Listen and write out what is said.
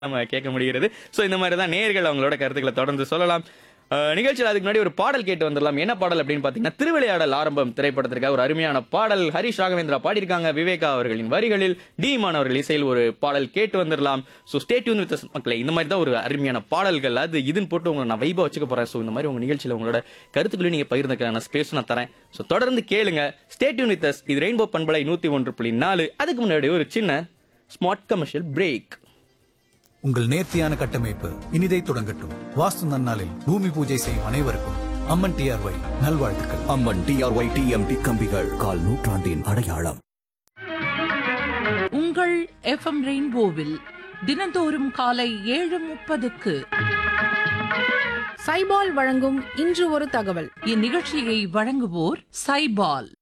நம்ம கேட்க முடிகிறது ஸோ இந்த மாதிரி தான் நேர்கள் அவங்களோட கருத்துக்களை தொடர்ந்து சொல்லலாம் அஹ், நிகழ்ச்சியில் அதுக்கு முன்னாடி ஒரு பாடல் கேட்டு வந்துடலாம் என்ன பாடல் அப்படின்னு பார்த்தீங்கன்னா திருவிளையாடல் ஆரம்பம் திரைப்படத்திற்காக ஒரு அருமையான பாடல் ஹரிஷ் ராகவேந்திரா பாடியிருக்காங்க விவேகா அவர்களின் வரிகளில் டீமான் அவர்கள் இசையில் ஒரு பாடல் கேட்டு வந்துடலாம் ஸோ ஸ்டேட்யூன் வித் மக்களே இந்த மாதிரி தான் ஒரு அருமையான பாடல்கள் அது இதுன்னு போட்டு உங்களை நான் வைபா வச்சுக்க போறேன் ஸோ இந்த மாதிரி உங்க நிகழ்ச்சியில் உங்களோட கருத்துக்களையும் நீங்க பகிர்ந்துக்கலாம் ஸ்பேஸ் நான் தரேன் ஸோ தொடர்ந்து கேளுங்க ஸ்டேட்யூன் வித் இது ரெயின்போ பண்பலை நூத்தி ஒன்று புள்ளி நாலு அதுக்கு முன்னாடி ஒரு சின்ன ஸ்மார்ட் கமர்ஷியல் பிரேக் உங்கள் நேர்த்தியான கட்டமைப்பு இனிதை தொடங்கட்டும் வாஸ்து நன்னாளில் பூமி பூஜை செய்யும் அனைவருக்கும் அம்மன் டிஆர்ஒய் நல்வாழ்த்துக்கள் அம்மன் டிஆர்ஒய் டிஎம்டி கம்பிகள் கால் நூற்றாண்டின் அடையாளம் உங்கள் எஃப்எம் ரெயின்போவில் தினந்தோறும் காலை ஏழு முப்பதுக்கு சைபால் வழங்கும் இன்று ஒரு தகவல் இந்நிகழ்ச்சியை வழங்குவோர் சைபால்